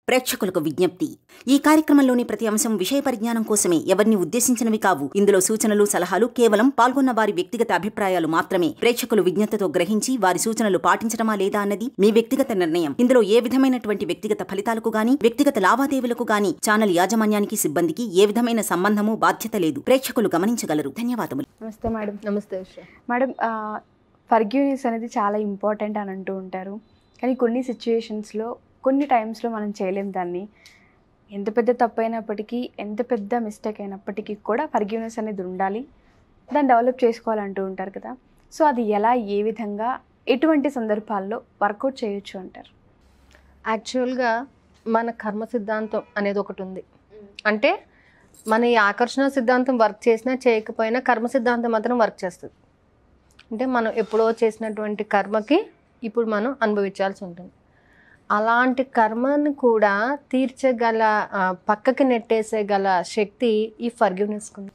ప్రేక్షకులకు విజ్ఞప్తి ఈ కార్యక్రమంలోని ప్రతి అంశం విషయ పరిజ్ఞానం కోసమే ఎవరిని ఉద్దేశించినవి కావు ఇందులో సూచనలు సలహాలు కేవలం పాల్గొన్న వారి వ్యక్తిగత అభిప్రాయాలు మాత్రమే ప్రేక్షకులు విజ్ఞతతో గ్రహించి వారి సూచనలు పాటించడమా లేదా అన్నది మీ వ్యక్తిగత నిర్ణయం ఇందులో ఏ విధమైనటువంటి వ్యక్తిగత ఫలితాలకు గాని వ్యక్తిగత లావాదేవీలకు గాని ఛానల్ యాజమాన్యానికి సిబ్బందికి ఏ విధమైన సంబంధము బాధ్యత లేదు ప్రేక్షకులు గమనించగలరు ధన్యవాదములు నమస్తే మేడం నమస్తే ఉషా మేడం ఫర్గ్యూనిస్ అనేది చాలా ఇంపార్టెంట్ అని అంటూ ఉంటారు కానీ కొన్ని సిచ్యుయేషన్స్లో కొన్ని టైమ్స్లో మనం చేయలేం దాన్ని ఎంత పెద్ద తప్పు అయినప్పటికీ ఎంత పెద్ద మిస్టేక్ అయినప్పటికీ కూడా ఫర్గ్యూనెస్ అనేది ఉండాలి దాన్ని డెవలప్ చేసుకోవాలంటూ ఉంటారు కదా సో అది ఎలా ఏ విధంగా ఎటువంటి సందర్భాల్లో వర్కౌట్ చేయొచ్చు అంటారు యాక్చువల్గా మన కర్మ సిద్ధాంతం అనేది ఒకటి ఉంది అంటే మన ఈ ఆకర్షణ సిద్ధాంతం వర్క్ చేసినా చేయకపోయినా కర్మ సిద్ధాంతం మాత్రం వర్క్ చేస్తుంది అంటే మనం ఎప్పుడో చేసినటువంటి కర్మకి ఇప్పుడు మనం అనుభవించాల్సి ఉంటుంది అలాంటి కర్మను కూడా తీర్చగల ఆ, పక్కకి నెట్టేసేగల శక్తి ఈ ఫర్గివ్నెస్ ఉంది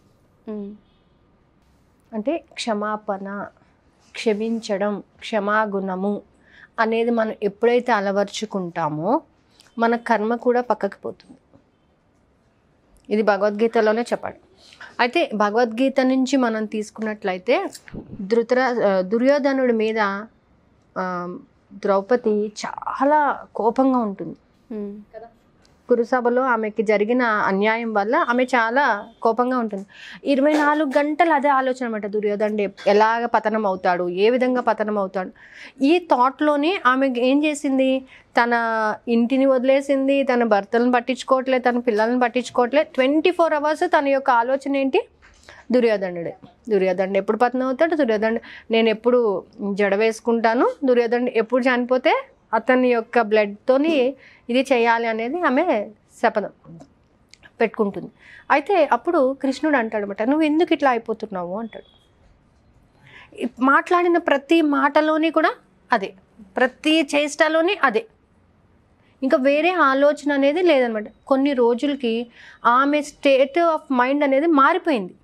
అంటే క్షమాపణ క్షమించడం క్షమాగుణము అనేది మనం ఎప్పుడైతే అలవర్చుకుంటామో మన కర్మ కూడా పక్కకి పోతుంది ఇది భగవద్గీతలోనే చెప్పాడు అయితే భగవద్గీత నుంచి మనం తీసుకున్నట్లయితే ధృతరా ఆ, దుర్యోధనుడి మీద ఆ, ద్రౌపది చాలా కోపంగా ఉంటుంది కురుసభలో ఆమెకి జరిగిన అన్యాయం వల్ల ఆమె చాలా కోపంగా ఉంటుంది ఇరవై నాలుగు గంటలు అదే ఆలోచన అనమాట దుర్యోధనుడు ఎప్- ఎలాగ పతనం అవుతాడు ఏ విధంగా పతనం అవుతాడు ఈ థాట్లోనే ఆమె ఏం చేసింది తన ఇంటిని వదిలేసింది తన భర్తలను పట్టించుకోవట్లేదు తన పిల్లల్ని పట్టించుకోవట్లేదు ట్వంటీ ఫోర్ అవర్స్ తన యొక్క ఆలోచన ఏంటి దుర్యోధనుడే దుర్యోధనుడు ఎప్పుడు పతనం అవుతాడు దుర్యోధనుడు నేను ఎప్పుడు జడ వేసుకుంటాను దుర్యోధనుడు ఎప్పుడు చనిపోతే అతని యొక్క బ్లడ్తోని ఇది చేయాలి అనేది ఆమె శపథం పెట్టుకుంటుంది అయితే అప్పుడు కృష్ణుడు అంటాడు అనమాట నువ్వు ఎందుకు ఇట్లా అయిపోతున్నావు అంటాడు ఈ మాట్లాడిన ప్రతి మాటలోని కూడా అదే ప్రతి చేష్టలోని అదే ఇంకా వేరే ఆలోచన అనేది లేదనమాట కొన్ని రోజులకి ఆమె స్టేట్ ఆఫ్ మైండ్ అనేది మారిపోయింది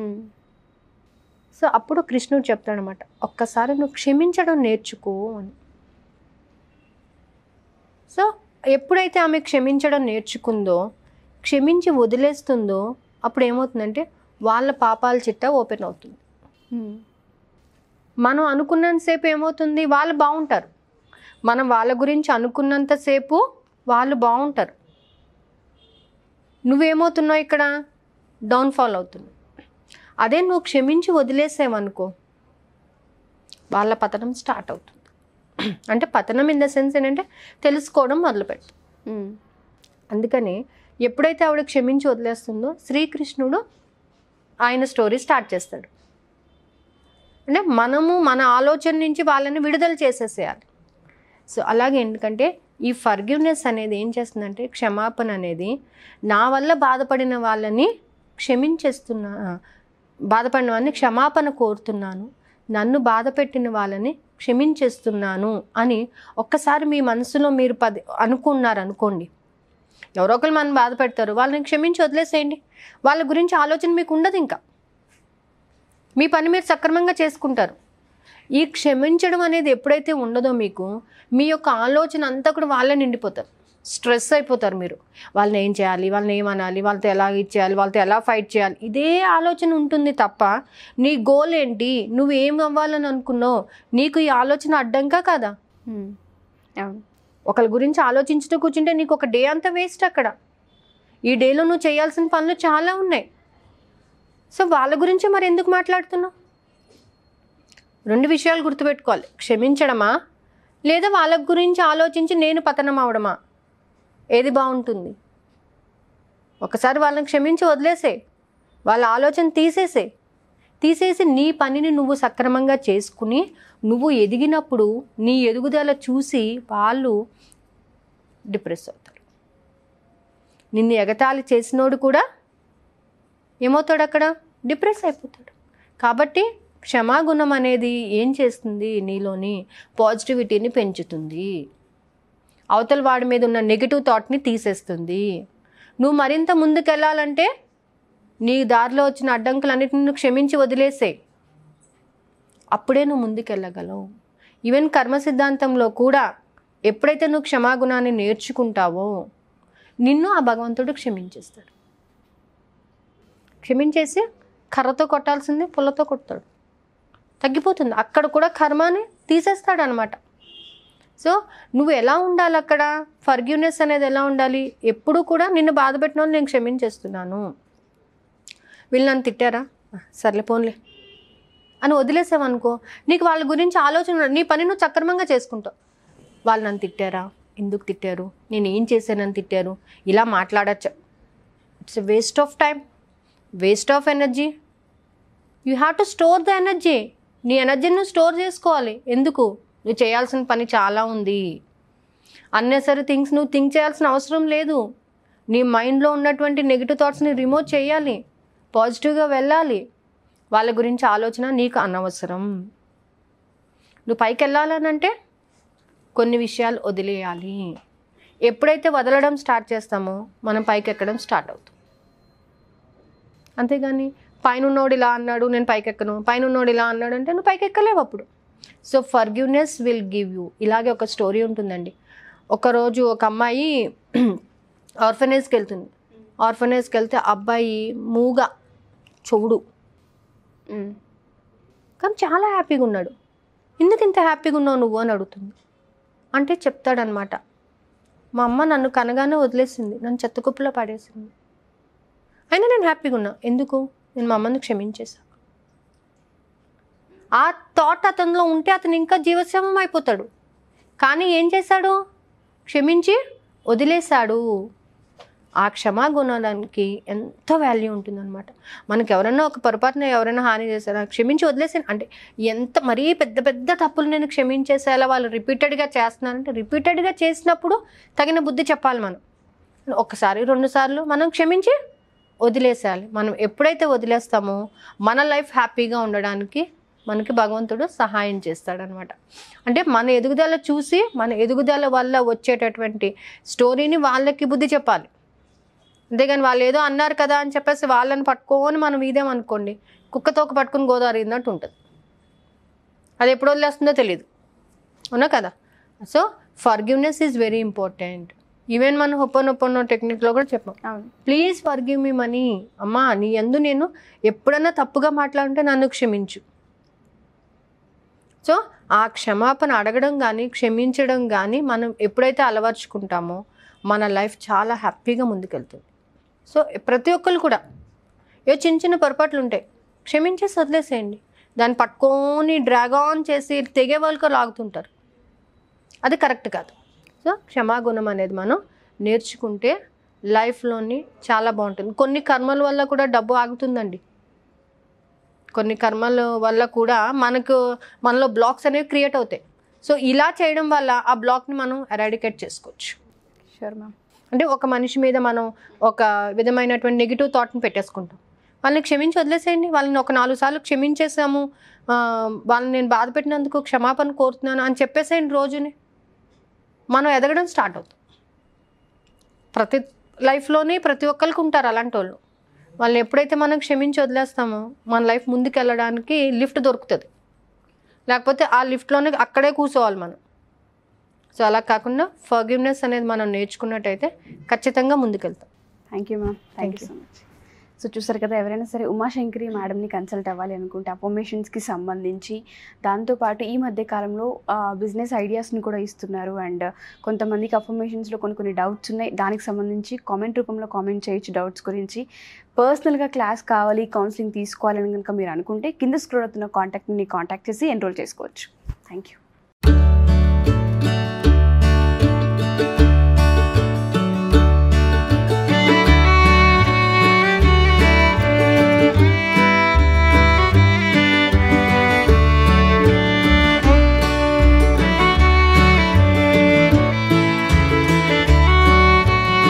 సో అప్పుడు కృష్ణుడు చెప్తాడనమాట ఒక్కసారి నువ్వు క్షమించడం నేర్చుకో అని సో ఎప్పుడైతే ఆమె క్షమించడం నేర్చుకుందో క్షమించి వదిలేస్తుందో అప్పుడు ఏమవుతుందంటే వాళ్ళ పాపాల చిట్ట ఓపెన్ అవుతుంది మనం అనుకున్నంతసేపు ఏమవుతుంది వాళ్ళు బాగుంటారు మనం వాళ్ళ గురించి అనుకున్నంతసేపు వాళ్ళు బాగుంటారు నువ్వేమవుతున్నావు ఇక్కడ డౌన్ఫాల్ అవుతుంది అదే నువ్వు క్షమించి వదిలేసావనుకో వాళ్ళ పతనం స్టార్ట్ అవుతుంది అంటే పతనం ఇన్ ద సెన్స్ ఏంటంటే తెలుసుకోవడం మొదలుపెట్టు అందుకని ఎప్పుడైతే ఆవిడ క్షమించి వదిలేస్తుందో శ్రీకృష్ణుడు ఆయన స్టోరీ స్టార్ట్ చేస్తాడు అంటే మనము మన ఆలోచన నుంచి వాళ్ళని విడుదల చేసేసేయాలి సో అలాగే ఎందుకంటే ఈ ఫర్గివ్నెస్ అనేది ఏం చేస్తుందంటే క్షమాపణ అనేది నా వల్ల బాధపడిన వాళ్ళని క్షమించేస్తున్నా బాధపడిన వాళ్ళని క్షమాపణ కోరుతున్నాను నన్ను బాధ పెట్టిన వాళ్ళని క్షమించేస్తున్నాను అని ఒక్కసారి మీ మనసులో మీరు పది అనుకున్నారు అనుకోండి ఎవరో ఒకరు మనం బాధ పెడతారు వాళ్ళని క్షమించి వదిలేసేయండి వాళ్ళ గురించి ఆలోచన మీకు ఉండదు ఇంకా మీ పని మీరు సక్రమంగా చేసుకుంటారు ఈ క్షమించడం అనేది ఎప్పుడైతే ఉండదో మీకు మీ యొక్క ఆలోచన అంతా కూడా వాళ్ళే నిండిపోతారు స్ట్రెస్ అయిపోతారు మీరు వాళ్ళని ఏం చేయాలి వాళ్ళని ఏమనాలి వాళ్ళతో ఎలా ఇచ్చేయాలి వాళ్ళతో ఎలా ఫైట్ చేయాలి ఇదే ఆలోచన ఉంటుంది తప్ప నీ గోల్ ఏంటి నువ్వు ఏం అవ్వాలని అనుకున్నావు నీకు ఈ ఆలోచన అడ్డంకా కదా అవును ఒకరి గురించి ఆలోచించుతూ కూర్చుంటే నీకు ఒక డే అంతా వేస్ట్ అక్కడ ఈ డేలో నువ్వు చేయాల్సిన పనులు చాలా ఉన్నాయి సో వాళ్ళ గురించి మరి ఎందుకు మాట్లాడుతున్నావు రెండు విషయాలు గుర్తుపెట్టుకోవాలి క్షమించడమా లేదా వాళ్ళ గురించి ఆలోచించి నేను పతనం అవడమా ఏది బాగుంటుంది ఒకసారి వాళ్ళని క్షమించి వదిలేసే వాళ్ళ ఆలోచన తీసేసే తీసేసి నీ పనిని నువ్వు సక్రమంగా చేసుకుని నువ్వు ఎదిగినప్పుడు నీ ఎదుగుదల చూసి వాళ్ళు డిప్రెస్ అవుతారు నిన్ను ఎగతాళి చేసినోడు కూడా ఏమవుతాడు అక్కడ డిప్రెస్ అయిపోతాడు కాబట్టి క్షమాగుణం అనేది ఏం చేస్తుంది నీలోని పాజిటివిటీని పెంచుతుంది అవతల వాడి మీద ఉన్న నెగిటివ్ థాట్ని తీసేస్తుంది నువ్వు మరింత ముందుకెళ్ళాలంటే నీ దారిలో వచ్చిన అడ్డంకులన్నిటిని నువ్వు క్షమించి వదిలేసే అప్పుడే నువ్వు ముందుకెళ్ళగలవు ఈవెన్ కర్మ సిద్ధాంతంలో కూడా ఎప్పుడైతే నువ్వు క్షమాగుణాన్ని నేర్చుకుంటావో నిన్ను ఆ భగవంతుడు క్షమించేస్తాడు క్షమించేసి కర్రతో కొట్టాల్సింది పుల్లతో కొడతాడు తగ్గిపోతుంది అక్కడ కూడా కర్మని తీసేస్తాడు అనమాట సో నువ్వు ఎలా ఉండాలి అక్కడ ఫర్గ్యూనెస్ అనేది ఎలా ఉండాలి ఎప్పుడు కూడా నిన్ను బాధ పెట్టిన వాళ్ళు నేను క్షమించేస్తున్నాను వీళ్ళు నన్ను తిట్టారా "ఆ, సర్లే పోన్లే అని వదిలేసావనుకో నీకు వాళ్ళ గురించి ఆలోచన ఉండదు. నీ పని నువ్వు సక్రమంగా చేసుకుంటావు వాళ్ళు నన్ను తిట్టారా ఎందుకు తిట్టారు నేను ఏం చేశానని తిట్టారు ఇలా మాట్లాడచ్చ it's waste of time waste of energy you have to store the energy నీ ఎనర్జీని నువ్వు స్టోర్ చేసుకోవాలి ఎందుకు నువ్వు చేయాల్సిన పని చాలా ఉంది అన్నెసరీ థింగ్స్ నువ్వు థింక్ చేయాల్సిన అవసరం లేదు నీ మైండ్లో ఉన్నటువంటి నెగిటివ్ థాట్స్ని రిమూవ్ చేయాలి పాజిటివ్గా వెళ్ళాలి వాళ్ళ గురించి ఆలోచన నీకు అనవసరం నువ్వు పైకి వెళ్ళాలనంటే కొన్ని విషయాలు వదిలేయాలి ఎప్పుడైతే వదలడం స్టార్ట్ చేస్తామో మనం పైకి ఎక్కడం స్టార్ట్ అవుతుంది అంతేగాని పైన ఉన్నోడు ఇలా అన్నాడు నేను పైకి ఎక్కను పైన ఉన్నోడు ఇలా అన్నాడు అంటే నువ్వు పైకి ఎక్కలేవు అప్పుడు so forgiveness will give you ఇలాగే ఒక స్టోరీ ఉంటుందండి ఒకరోజు ఒక అమ్మాయి ఆర్ఫనేజ్కి వెళ్తుంది ఆర్ఫనేజ్కి వెళ్తే అబ్బాయి మూగ చెవుడు మ్మ్. కానీ చాలా హ్యాపీగా ఉన్నాడు ఎందుకు ఇంత హ్యాపీగా ఉన్నావు నువ్వు అని అడుగుతుంది అంటే చెప్తాడనమాట మా అమ్మ నన్ను కనగానే వదిలేసింది నన్ను చెత్త కుప్పలో పడేసింది అయినా నేను హ్యాపీగా ఉన్నా ఎందుకు నేను మా అమ్మని క్షమించేసా ఆ థాట్ అతనిలో ఉంటే అతను ఇంకా జీవశ్రమం అయిపోతాడు కానీ ఏం చేశాడు క్షమించి వదిలేశాడు ఆ క్షమాగుణానికి ఎంత వాల్యూ ఉంటుందన్నమాట మనకి ఎవరైనా ఒక పొరపాటున ఎవరైనా హాని చేశారా క్షమించి వదిలేసాను అంటే ఎంత మరీ పెద్ద పెద్ద తప్పులు నేను క్షమించేసేలా వాళ్ళు రిపీటెడ్గా చేస్తున్నారంటే రిపీటెడ్గా చేసినప్పుడు తగిన బుద్ధి చెప్పాలి మనం ఒకసారి రెండు సార్లు మనం క్షమించి వదిలేసేయాలి మనం ఎప్పుడైతే వదిలేస్తామో మన లైఫ్ హ్యాపీగా ఉండడానికి మనకి భగవంతుడు సహాయం చేస్తాడనమాట అంటే మన ఎదుగుదల చూసి మన ఎదుగుదల వల్ల వచ్చేటటువంటి స్టోరీని వాళ్ళకి బుద్ధి చెప్పాలి అంతేగాని వాళ్ళు ఏదో అన్నారు కదా అని చెప్పేసి వాళ్ళని పట్టుకొని మనం ఇదేమనుకోండి కుక్కతోక పట్టుకుని గోదావరి ఇన్నట్టు ఉంటుంది అది ఎప్పుడు వదిలేస్తుందో తెలియదు అవునా కదా so forgiveness is very important even మనం ఒప్పన్ ఒప్పన్ టెక్నిక్లో కూడా చెప్పాం అవును ప్లీజ్ ఫర్గివ్ మీ మనీ అమ్మా నీ ఎందు నేను ఎప్పుడన్నా తప్పుగా మాట్లాడుంటే నన్ను క్షమించు సో ఆ క్షమాపణ అడగడం కానీ క్షమించడం కానీ మనం ఎప్పుడైతే అలవర్చుకుంటామో మన లైఫ్ చాలా హ్యాపీగా ముందుకెళ్తుంది సో ప్రతి ఒక్కరు కూడా ఏ చిన్న చిన్న పొరపాట్లు ఉంటాయి క్షమించేసి వదిలేసేయండి దాన్ని పట్టుకొని డ్రాగ్ ఆన్ చేసి తెగే వాళ్ళకి లాగుతుంటారు అది కరెక్ట్ కాదు సో క్షమాగుణం అనేది మనం నేర్చుకుంటే లైఫ్లోని చాలా బాగుంటుంది కొన్ని కర్మల వల్ల కూడా డబ్బు ఆగుతుందండి కొన్ని కర్మల వల్ల కూడా మనకు మనలో బ్లాక్స్ అనేవి క్రియేట్ అవుతాయి సో ఇలా చేయడం వల్ల ఆ బ్లాక్ని మనం ఎరాడికేట్ చేసుకోవచ్చు షూర్ మ్యామ్ అంటే ఒక మనిషి మీద మనం ఒక విధమైనటువంటి నెగిటివ్ థాట్ని పెట్టేసుకుంటాం వాళ్ళని క్షమించి వదిలేసేయండి వాళ్ళని ఒక నాలుగు సార్లు క్షమించేసాము ఆ, వాళ్ళని నేను బాధ పెట్టినందుకు క్షమాపణ కోరుతున్నాను అని చెప్పేసేయండి రోజుని మనం ఎదగడం స్టార్ట్ అవుతాం ప్రతి లైఫ్లోనే ప్రతి ఒక్కరికి ఉంటారు అలాంటి వాళ్ళు వాళ్ళని ఎప్పుడైతే మనం క్షమించి వదిలేస్తామో మన లైఫ్ ముందుకు వెళ్ళడానికి లిఫ్ట్ దొరుకుతుంది లేకపోతే ఆ లిఫ్ట్లోనే అక్కడే కూర్చోవాలి మనం సో అలా కాకుండా ఫర్గివ్నెస్ అనేది మనం నేర్చుకున్నట్టయితే ఖచ్చితంగా ముందుకెళ్తాం thank you ma'am thank you so much so చూసారు కదా ఎవరైనా సరే ఉమాశంకరి మేడంని కన్సల్ట్ అవ్వాలి అనుకుంటే అఫర్మేషన్స్కి సంబంధించి దాంతోపాటు ఈ మధ్య కాలంలో బిజినెస్ ఐడియాస్ని కూడా ఇస్తున్నారు అండ్ కొంతమందికి అఫర్మేషన్స్లో కొన్ని కొన్ని డౌట్స్ ఉన్నాయి దానికి సంబంధించి కామెంట్ రూపంలో కామెంట్ చేయొచ్చు డౌట్స్ గురించి పర్సనల్గా క్లాస్ కావాలి కౌన్సిలింగ్ తీసుకోవాలని కనుక మీరు అనుకుంటే కింద స్క్రోల్ అవుతున్న కాంటాక్ట్ని కాంటాక్ట్ చేసి ఎన్రోల్ చేసుకోవచ్చు థ్యాంక్ యూ